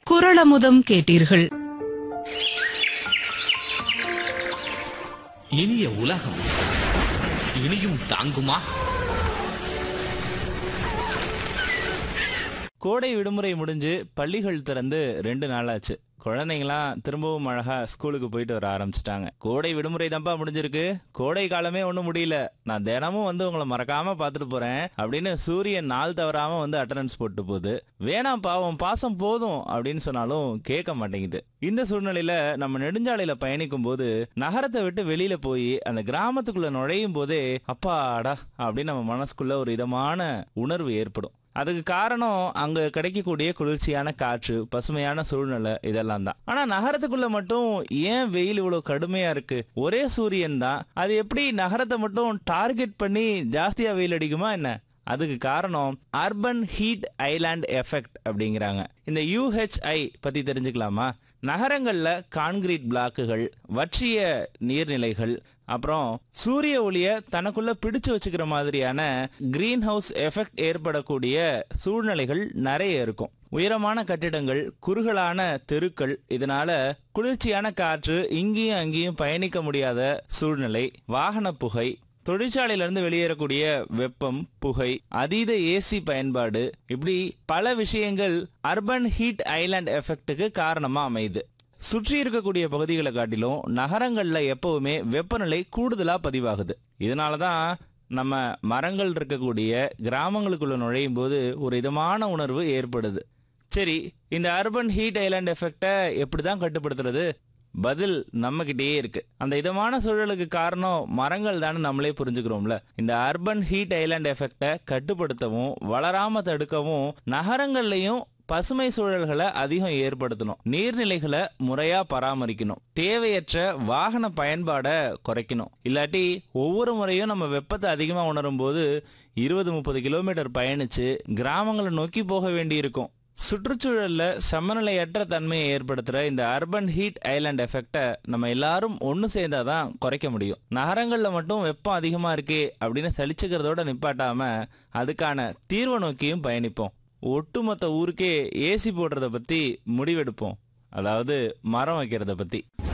குரளமுதம் கேட்டீர்கள் இனிய உலகம் இனியும் தாங்குமா கோடை விடுமுறை முடிஞ்சு பள்ளிகள் திறந்து ரெண்டு நாளாச்சு குழந்தைங்களாம் திரும்பவும் அழகா ஸ்கூலுக்கு போயிட்டு வர ஆரம்பிச்சிட்டாங்க கோடை விடுமுறை தான்ப்பா முடிஞ்சிருக்கு கோடை காலமே ஒன்றும் முடியல நான் தினமும் வந்து உங்களை மறக்காம பார்த்துட்டு போறேன் அப்படின்னு சூரியன் நாள் தவறாம வந்து அட்டண்டன்ஸ் போட்டு போகுது வேணாம் பாவம் பாசம் போதும் அப்படின்னு சொன்னாலும் கேட்க மாட்டேங்குது இந்த சூழ்நிலையில நம்ம நெடுஞ்சாலையில பயணிக்கும் போது நகரத்தை விட்டு வெளியில போய் அந்த கிராமத்துக்குள்ள நுழையும் போதே அப்பாடா அப்படின்னு நம்ம மனசுக்குள்ள ஒரு இதமான உணர்வு ஏற்படும் அதுக்கு காரணம் அங்க கிடைக்கக்கூடிய குளிர்ச்சியான காற்று பசுமையான சூழ்நிலை இதெல்லாம் தான் ஆனா நகரத்துக்குள்ள மட்டும் ஏன் வெயில் இவ்வளவு கடுமையா இருக்கு ஒரே சூரியன் தான் அது எப்படி நகரத்தை மட்டும் டார்கெட் பண்ணி ஜாஸ்தியா வெயில் அடிக்குமா என்ன அதுக்கு காரணம் அர்பன் ஹீட் ஐலாண்ட் எஃபெக்ட் அப்படிங்கிறாங்க இந்த யூஹெச்ஐ பத்தி தெரிஞ்சுக்கலாமா நகரங்கள்ல கான்கிரீட் பிளாக்குகள் வற்றிய நீர்நிலைகள் அப்புறம் சூரிய ஒளிய தனக்குள்ள பிடிச்சு வச்சுக்கிற மாதிரியான கிரீன் ஹவுஸ் எஃபெக்ட் ஏற்படக்கூடிய சூழ்நிலைகள் நிறைய இருக்கும் உயரமான கட்டிடங்கள் குறுகலான தெருக்கள் இதனால குளிர்ச்சியான காற்று இங்கேயும் அங்கேயும் பயணிக்க முடியாத சூழ்நிலை வாகன புகை தொழிற்சாலையிலிருந்து வெளியேறக்கூடிய வெப்பம் புகை அதீத ஏசி பயன்பாடு இப்படி பல விஷயங்கள் அர்பன் ஹீட் ஐலாண்ட் எஃபெக்ட்டுக்கு காரணமா அமையுது சுற்றி இருக்கக்கூடிய பகுதிகளை காட்டிலும் நகரங்கள்ல எப்பவுமே வெப்பநிலை கூடுதலா பதிவாகுது இதனாலதான் நம்ம மரங்கள் இருக்கக்கூடிய கிராமங்களுக்குள்ள நுழையும் போது ஒரு இதமான உணர்வு ஏற்படுது சரி இந்த அர்பன் ஹீட் ஐலாண்ட் எஃபெக்டை எப்படிதான் கட்டுப்படுத்துறது பதில் நம்ம கிட்டேயே இருக்கு அந்த இதமான சூழலுக்கு காரணம் மரங்கள் தானே நம்மளே புரிஞ்சுக்கிறோம்ல இந்த அர்பன் ஹீட் ஐலாண்ட் எஃபெக்டை கட்டுப்படுத்தவும் வளராம தடுக்கவும் நகரங்கள்லயும் பசுமை சூழல்களை அதிகம் ஏற்படுத்தணும் நீர்நிலைகளை முறையா பராமரிக்கணும் தேவையற்ற வாகன பயன்பாடை குறைக்கணும் இல்லாட்டி ஒவ்வொரு முறையும் நம்ம வெப்பத்தை அதிகமா உணரும் போது இருபது முப்பது கிலோமீட்டர் பயணிச்சு கிராமங்களை நோக்கி போக வேண்டியிருக்கும் சுற்றுச்சூழல்ல சமநிலையற்ற தன்மையை ஏற்படுத்துற இந்த அர்பன் ஹீட் ஐலாண்ட் எஃபெக்டை நம்ம எல்லாரும் ஒன்று சேர்ந்தாதான் குறைக்க முடியும் நகரங்கள்ல மட்டும் வெப்பம் அதிகமா இருக்கே அப்படின்னு சலிச்சுக்கிறதோட நிப்பாட்டாம அதுக்கான தீர்வை நோக்கியும் பயணிப்போம் ஒட்டுமொத்த ஊருக்கே ஏசி போடுறத பத்தி முடிவெடுப்போம் அதாவது மரம் வைக்கிறத பத்தி